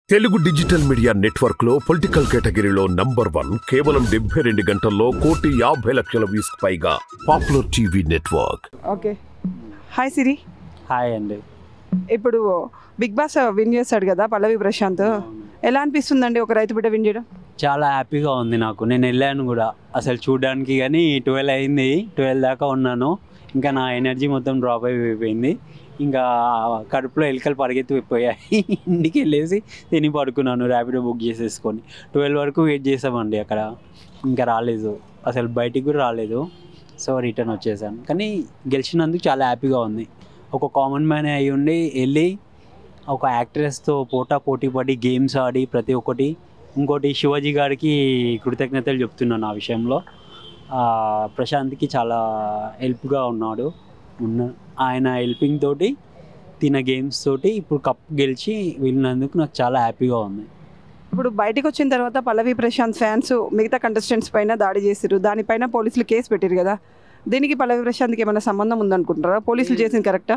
Telugu digital media network లో political కేటగిరీలో number one కేవలం డెబ్బై రెండు గంటల్లో కోటి యాభై లక్షల వ్యూస్ పైగా popular TV network okay hi Siri hi అండి ఇప్పుడు బిగ్ బాస్ విన్ చేస్తాడు కదా పల్లవి ప్రశాంత్ ఎలా అనిపిస్తుందండి ఒక రైతు బిడ్డ విన్ చేయడం చాలా హ్యాపీగా ఉంది నాకు నేను వెళ్ళాను కూడా అసలు చూడడానికి కానీ ట్వెల్వ్ అయింది ట్వెల్వ్ దాకా ఉన్నాను ఇంకా నా ఎనర్జీ మొత్తం డ్రాప్ అయిపోయింది ఇంకా కడుపులో ఎలుకలు పరిగెత్తిపోయాయి ఇంటికి వెళ్ళేసి తిని పడుకున్నాను ర్యాపిడో బుక్ చేసేసుకొని ట్వెల్వ్ వరకు వెయిట్ చేసామండి అక్కడ ఇంకా రాలేదు అసలు బయటికి కూడా రాలేదు సో రిటర్న్ వచ్చేసాను కానీ గెలిచినందుకు చాలా హ్యాపీగా ఉంది ఒక కామన్ మ్యాన్ అయి ఉండి వెళ్ళి ఒక యాక్ట్రెస్తో పోటా పోటీ పడి గేమ్స్ ఆడి ప్రతి ఒక్కటి ఇంకోటి శివాజీ గారికి కృతజ్ఞతలు చెప్తున్నాను ఆ విషయంలో ఆ, ప్రశాంత్కి చాలా హెల్ప్గా ఉన్నాడు ఉన్న ఆయన హెల్పింగ్ తోటి తిన గేమ్స్ తోటి ఇప్పుడు కప్ గెలిచి వెళ్ళినందుకు నాకు చాలా హ్యాపీగా ఉంది ఇప్పుడు బయటికి వచ్చిన తర్వాత పల్లవి ప్రశాంత్ ఫ్యాన్స్ మిగతా కంటెస్టెంట్స్ పైన దాడి చేసిరు దానిపైన పోలీసులు కేసు పెట్టారు కదా దీనికి పల్లవి ప్రశాంత్కి ఏమైనా సంబంధం ఉందనుకుంటారా పోలీసులు చేసింది కరెక్టా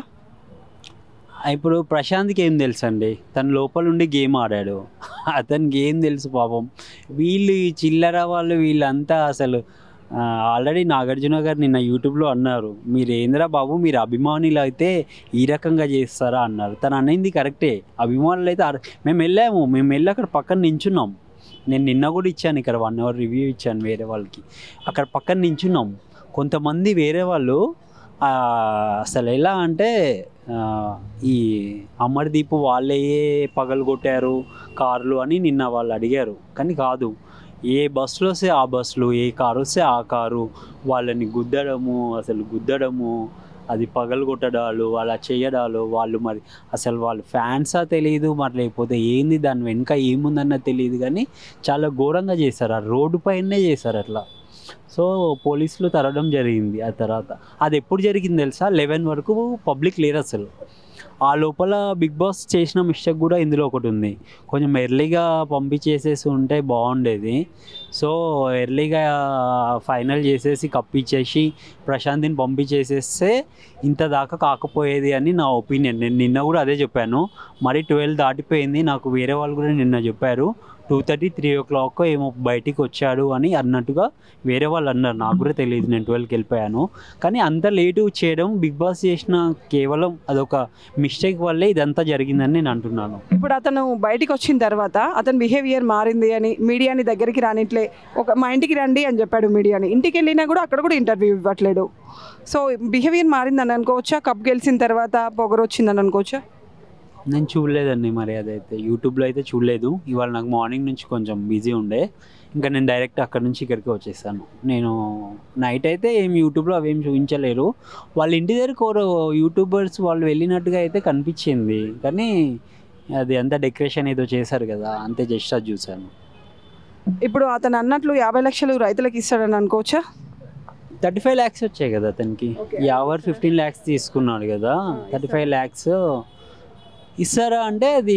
ఇప్పుడు ప్రశాంత్కి ఏం తెలుసు అండి తను లోపల ఉండి గేమ్ ఆడాడు అతనికి ఏం తెలుసు పాపం వీళ్ళు ఈ చిల్లర వాళ్ళు వీళ్ళంతా అసలు ఆల్రెడీ నాగార్జున గారు నిన్న యూట్యూబ్లో అన్నారు మీరు ఏంద్రా బాబు మీరు అభిమానులు అయితే ఈ రకంగా చేస్తారా అన్నారు తను అనేది కరెక్టే అభిమానులు అయితే అర- మేము వెళ్ళాము మేము వెళ్ళి అక్కడ పక్కన నించున్నాం నేను నిన్న కూడా ఇచ్చాను ఇక్కడ వన్ అవర్ రివ్యూ ఇచ్చాను వేరే వాళ్ళకి అక్కడ పక్కన నించున్నాం కొంతమంది వేరే వాళ్ళు ఆ, అసలు ఎలా అంటే ఆ, ఈ అమర్దీప్ వాళ్ళే పగలు కొట్టారు కార్లు అని నిన్న వాళ్ళు అడిగారు కానీ కాదు ఏ బస్సులో వస్తే ఆ బస్సులు ఏ కారు వస్తే ఆ కారు వాళ్ళని గుద్దడము అసలు గుద్దడము అది పగలు కొట్టడాలు అలా చేయడాలు వాళ్ళు మరి అసలు వాళ్ళు ఫ్యాన్సా తెలియదు మరి లేకపోతే ఏంది దాని వెనుక ఏముందన్న తెలియదు కానీ చాలా ఘోరంగా చేశారు ఆ రోడ్డు పైనే చేశారు అట్లా సో పోలీసులు తరడం జరిగింది ఆ తర్వాత అది ఎప్పుడు జరిగింది తెలుసా లెవెన్ వరకు పబ్లిక్ లేరు అసలు ఆ లోపల బిగ్ బాస్ చేసిన మిస్టేక్ కూడా ఇందులో ఒకటి ఉంది కొంచెం ఎర్లీగా పంపించేసేసి ఉంటే బాగుండేది సో ఎర్లీగా ఫైనల్ చేసేసి కప్పిచ్చేసి ప్రశాంత్ని పంపించేసేస్తే ఇంత దాకా కాకపోయేది అని నా ఒపీనియన్ నేను నిన్న కూడా అదే చెప్పాను మరి ట్వెల్వ్ దాటిపోయింది నాకు వేరే వాళ్ళు కూడా నిన్న చెప్పారు two thirty three o'clock ఏమో బయటికి వచ్చాడు అని అన్నట్టుగా వేరే వాళ్ళు అన్నారు నాకు కూడా తెలియదు నేను ట్వెల్వ్కి వెళ్ళిపోయాను కానీ అంత లేటు చేయడం బిగ్ బాస్ చేసిన కేవలం అదొక మిస్టేక్ వల్లే ఇదంతా జరిగిందని నేను అంటున్నాను ఇప్పుడు అతను బయటికి వచ్చిన తర్వాత అతని బిహేవియర్ మారింది అని మీడియాని దగ్గరికి రానిట్లే ఒక మా ఇంటికి రండి అని చెప్పాడు మీడియాని ఇంటికి వెళ్ళినా కూడా అక్కడ కూడా ఇంటర్వ్యూ ఇవ్వట్లేడు సో బిహేవియర్ మారిందని అనుకోవచ్చా కప్ గెలిచిన తర్వాత పొగరు వచ్చిందని అనుకోవచ్చా నేను చూడలేదండి మరి అదైతే యూట్యూబ్లో అయితే చూడలేదు ఇవాళ నాకు మార్నింగ్ నుంచి కొంచెం బిజీ ఉండే ఇంకా నేను డైరెక్ట్ అక్కడ నుంచి ఇక్కడికి వచ్చేసాను నేను నైట్ అయితే ఏం యూట్యూబ్లో అవేం చూపించలేరు వాళ్ళ ఇంటి దగ్గర కోరు యూట్యూబర్స్ వాళ్ళు వెళ్ళినట్టుగా అయితే కనిపించింది కానీ అది అంతా డెకరేషన్ ఏదో చేశారు కదా అంతే జస్ట్ అది చూశాను ఇప్పుడు అతను అన్నట్లు యాభై లక్షలు రైతులకు ఇస్తాడని అనుకోవచ్చా థర్టీ ఫైవ్ ల్యాక్స్ వచ్చాయి కదా అతనికి Okay. ఈ అవర్ ఫిఫ్టీన్ ల్యాక్స్ తీసుకున్నాడు కదా థర్టీ ఫైవ్ ల్యాక్స్ ఇస్తారా అంటే అది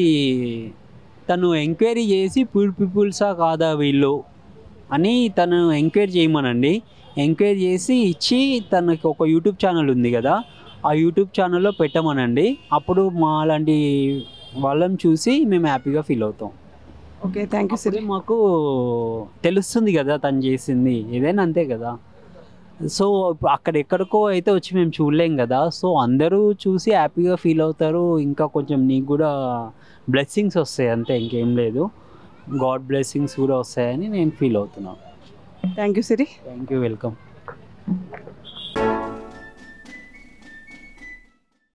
తను ఎంక్వైరీ చేసి పూర్ పీపుల్సా కాదా వీళ్ళు అని తను ఎంక్వైరీ చేయమనండి ఎంక్వైరీ చేసి ఇచ్చి తనకి ఒక యూట్యూబ్ ఛానల్ ఉంది కదా ఆ యూట్యూబ్ ఛానల్లో పెట్టమనండి అప్పుడు మా లాంటి వాళ్ళని చూసి మేము హ్యాపీగా ఫీల్ అవుతాం ఓకే థ్యాంక్ యూ సిరి అప్పుడే మాకు తెలుస్తుంది కదా తను చేసింది ఏదైనా అంతే కదా సో ఇప్పుడు అక్కడ ఎక్కడికో అయితే వచ్చి మేము చూడలేం కదా సో అందరూ చూసి హ్యాపీగా ఫీల్ అవుతారు ఇంకా కొంచెం నీకు కూడా బ్లెస్సింగ్స్ వస్తాయి అంతే ఇంకేం లేదు గాడ్ బ్లెస్సింగ్స్ కూడా వస్తాయని నేను ఫీల్ అవుతున్నాను thank you Siri thank you welcome